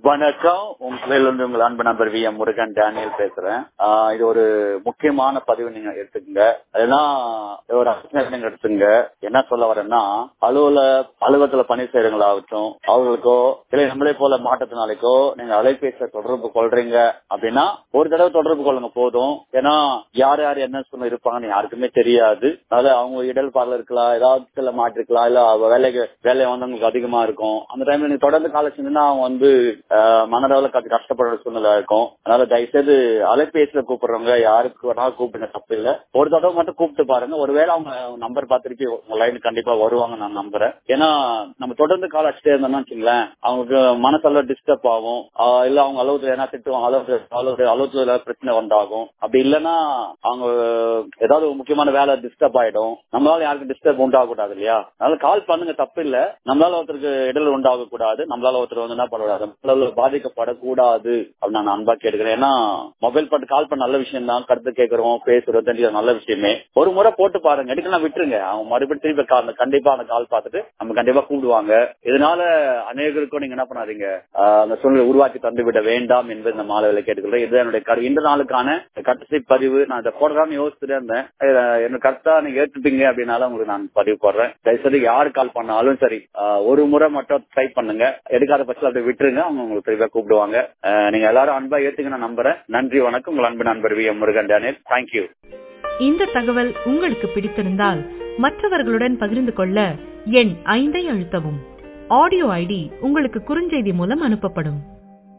வணக்கம் உங்களிலிருந்து உங்கள் அன்பு நண்பர் வி எம் முருகன் டேனியல் பேசுறேன் ஆஹ் இது ஒரு முக்கியமான பதிவு நீங்க எடுத்துக்கங்க அதெல்லாம் ஒரு அரசியல் நீங்க எடுத்துங்க என்ன சொல்ல வரேன்னா அலுவல அலுவலகத்துல பணி செய்யறவங்களாகட்டும் அவர்களுக்கோ இல்லை நம்மளே போல மாற்றத்தினாலேக்கோ நீங்க அலைபேசியை தொடர்பு கொள்றீங்க அப்படின்னா ஒரு தடவை தொடர்பு கொள்ளுங்க போதும் ஏன்னா யார் யார் என்ன சொல்ல இருப்பாங்கன்னு யாருக்குமே தெரியாது அதனால அவங்க இடல் பார்ல இருக்கலாம் ஏதாவது சில மாற்றிருக்கலாம் இல்ல அவ வேலைக்கு வேலை வந்தவங்களுக்கு அதிகமா இருக்கும் அந்த டைம்ல நீங்க தொடர்ந்து காலை செஞ்சுன்னா அவங்க வந்து ஆஹ், மனதளவுல கொஞ்சம் கஷ்டப்படுற சூழ்நிலை இருக்கும் அதனால தயவுசெய்து அலைபேசியில கூப்பிடுறவங்க யாருக்கு வேணாலும் கூப்பிடுங்க தப்பு இல்ல ஒரு தடவை மட்டும் கூப்பிட்டு பாருங்க ஒருவேளை அவங்க நம்பர் பார்த்துட்டு உங்க லைன் கண்டிப்பா வருவாங்க நான் நம்புறேன் ஏன்னா நம்ம தொடர்ந்து கால் அடிச்சுட்டே இருந்தோம்னா வச்சுங்களேன் அவங்களுக்கு மனசெல்லாம் டிஸ்டர்ப் ஆகும் ஆஹ் இல்ல அவங்க அளவுக்கு ஏன்னா திட்டுவாங்க அளவுக்கு அளவுக்கு அளவுக்கு பிரச்சனை உண்டாகும் அப்படி இல்லைன்னா அவங்க ஏதாவது ஒரு முக்கியமான வேலை டிஸ்டர்ப் ஆயிடும் நம்மளால யாருக்கும் டிஸ்டர்ப் உண்டாகக்கூடாது இல்லையா அதனால கால் பண்ணுங்க தப்பு இல்ல நம்மளால ஒருத்தருக்கு இடல் உண்டாக கூடாது நம்மளால ஒருத்தர் வந்து என்ன பண்ணக்கூடாது நம்மளால பாதிக்கப்படக்கூடாது அப்படின்னு நான் அன்பா கேட்டுக்கிறேன் ஏன்னா மொபைல் போட்டு கால் பண்ண நல்ல விஷயம் தான் கருத்து கேட்கறோம் பேசுறோம் தெரிஞ்சது நல்ல விஷயமே ஒரு முறை போட்டு பாருங்க எடுக்கலாம் விட்டுருங்க அவங்க மறுபடியும் திருப்பி call- கண்டிப்பா அந்த கால் பார்த்துட்டு நம்ம கண்டிப்பா கூப்பிடுவாங்க இதனால அநேகருக்கும் நீங்க என்ன பண்ணாதீங்க ஆஹ் அந்த சூழ்நிலை உருவாக்கி தந்து விட வேண்டாம் என்பது இந்த மாலையில கேட்டுக்கிறேன் இது என்னுடைய கரு- இந்த நாளுக்கான கடைசி பதிவு நான் இதை போடலாம்னு யோசிச்சுட்டே இருந்தேன் இது என்ன கரெக்டா நீங்க ஏற்றுப்பீங்க அப்படின்னால உங்களுக்கு நான் பதிவு போடுறேன் தயவுசெய்து யார் கால் பண்ணாலும் சரி ஆஹ் ஒரு முறை மட்டும் ட்ரை பண்ணுங்க எடுக்காத பட்சத்தில் அப்படியே விட்டுருங்க அவங்க உங்களுக்கு தெளிவா கூப்பிடுவாங்க ஆஹ் நீங்க எல்லாரும் அன்பா ஏத்துக்க நான் நம்புறேன் நன்றி வணக்கம் உங்கள் அன்பு நண்பர் V M Murugan Daniel thank you இந்த தகவல் உங்களுக்கு பிடித்திருந்தால் மற்றவர்களுடன் பகிர்ந்து கொள்ள எண் ஐந்தை அழுத்தவும் ஆடியோ ஐடி உங்களுக்கு குறுஞ்செய்தி மூலம் அனுப்பப்படும்